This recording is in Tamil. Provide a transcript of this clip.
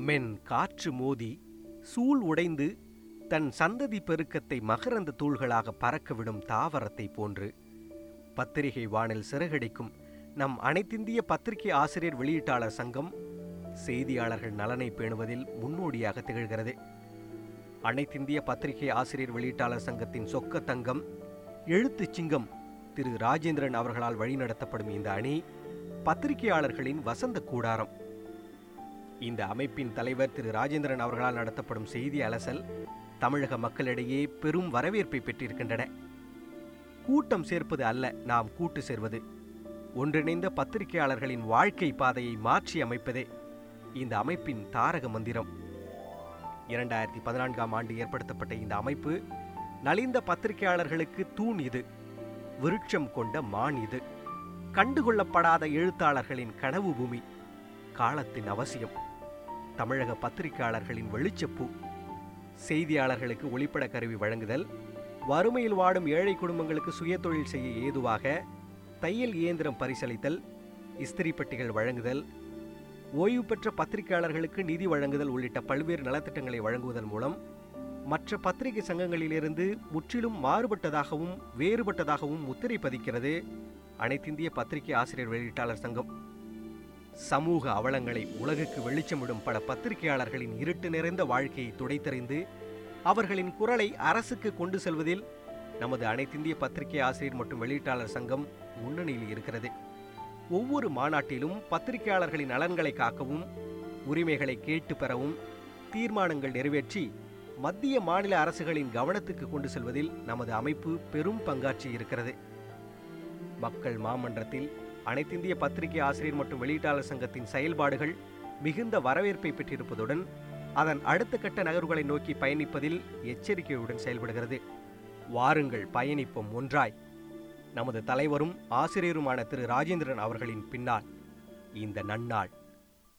மென் காற்று மோதி சூழ் உடைந்து தன் சந்ததி பெருக்கத்தை மகரந்த தூள்களாக பறக்கவிடும் தாவரத்தை போன்று பத்திரிகை வானில் சிறகடிக்கும் நம் அனைத்திந்திய பத்திரிகை ஆசிரியர் வெளியீட்டாளர் சங்கம் செய்தியாளர்கள் நலனை பேணுவதில் முன்னோடியாக திகழ்கிறது அனைத்திந்திய பத்திரிகை ஆசிரியர் வெளியீட்டாளர் சங்கத்தின் சொக்க தங்கம் எழுத்துச் சிங்கம் திரு ராஜேந்திரன் அவர்களால் வழிநடத்தப்படும் இந்த அணி பத்திரிகையாளர்களின் வசந்த கூடாரம் இந்த அமைப்பின் தலைவர் திரு ராஜேந்திரன் அவர்களால் நடத்தப்படும் செய்தி அலசல் தமிழக மக்களிடையே பெரும் வரவேற்பை பெற்றிருக்கின்றன கூட்டம் சேர்ப்பது அல்ல நாம் கூட்டு சேர்வது ஒன்றிணைந்த பத்திரிகையாளர்களின் வாழ்க்கை பாதையை மாற்றி அமைப்பதே இந்த அமைப்பின் தாரக மந்திரம் இரண்டாயிரத்தி பதினான்காம் ஆண்டு ஏற்படுத்தப்பட்ட இந்த அமைப்பு நலிந்த பத்திரிகையாளர்களுக்கு தூண் இது விருட்சம் கொண்ட மான் இது கண்டுகொள்ளப்படாத எழுத்தாளர்களின் கனவு பூமி காலத்தின் அவசியம் தமிழக பத்திரிகையாளர்களின் வெளிச்சப்பூ செய்தியாளர்களுக்கு ஒளிப்பட கருவி வழங்குதல் வறுமையில் வாடும் ஏழை குடும்பங்களுக்கு சுயதொழில் செய்ய ஏதுவாக தையல் இயந்திரம் பரிசளித்தல் இஸ்திரி பெட்டிகள் வழங்குதல் ஓய்வு பெற்ற பத்திரிகையாளர்களுக்கு நிதி வழங்குதல் உள்ளிட்ட பல்வேறு நலத்திட்டங்களை வழங்குவதன் மூலம் மற்ற பத்திரிகை சங்கங்களிலிருந்து முற்றிலும் மாறுபட்டதாகவும் வேறுபட்டதாகவும் முத்திரை பதிக்கிறது அனைத்திந்திய பத்திரிகை ஆசிரியர் வெளியீட்டாளர் சங்கம் சமூக அவலங்களை உலகுக்கு வெளிச்சமிடும் பல பத்திரிகையாளர்களின் இருட்டு நிறைந்த வாழ்க்கையை துடைத்தறிந்து அவர்களின் குரலை அரசுக்கு கொண்டு செல்வதில் நமது அனைத்திந்திய பத்திரிகை ஆசிரியர் மற்றும் வெளியீட்டாளர் சங்கம் முன்னணியில் இருக்கிறது ஒவ்வொரு மாநாட்டிலும் பத்திரிகையாளர்களின் நலன்களை காக்கவும் உரிமைகளை கேட்டு பெறவும் தீர்மானங்கள் நிறைவேற்றி மத்திய மாநில அரசுகளின் கவனத்துக்கு கொண்டு செல்வதில் நமது அமைப்பு பெரும் பங்காற்றி இருக்கிறது மக்கள் மாமன்றத்தில் அனைத்திந்திய பத்திரிகை ஆசிரியர் மற்றும் வெளியீட்டாளர் சங்கத்தின் செயல்பாடுகள் மிகுந்த வரவேற்பை பெற்றிருப்பதுடன் அதன் அடுத்த கட்ட நகர்வுகளை நோக்கி பயணிப்பதில் எச்சரிக்கையுடன் செயல்படுகிறது வாருங்கள் பயணிப்போம் ஒன்றாய் நமது தலைவரும் ஆசிரியருமான திரு ராஜேந்திரன் அவர்களின் பின்னால் இந்த நன்னாள்